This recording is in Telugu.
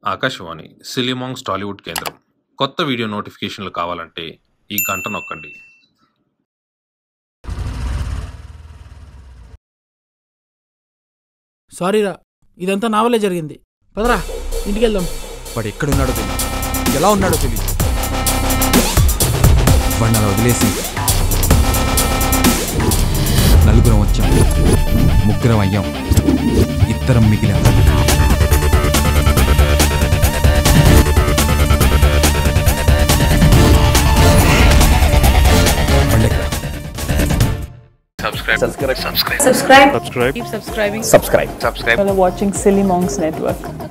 ఆకాశవాణి సిలిమాంగ్స్ టాలీవుడ్ కేంద్రం కొత్త వీడియో నోటిఫికేషన్లు కావాలంటే ఈ గంట నొక్కండి సారీరా ఇదంతా నా వల్లే జరిగింది పదరా ఇంటికి వెళ్దాం వాడు ఎక్కడున్నాడో తెలియదు ఎలా ఉన్నాడో తెలియదు వాడిని అలా వదిలేసి నలుగురం వచ్చాం ముగ్గురం అయ్యాం ఇద్దరం మిగిలాం వాళ్ళెక్కడ? subscribe subscribe keep subscribing subscribe You're watching silly monks network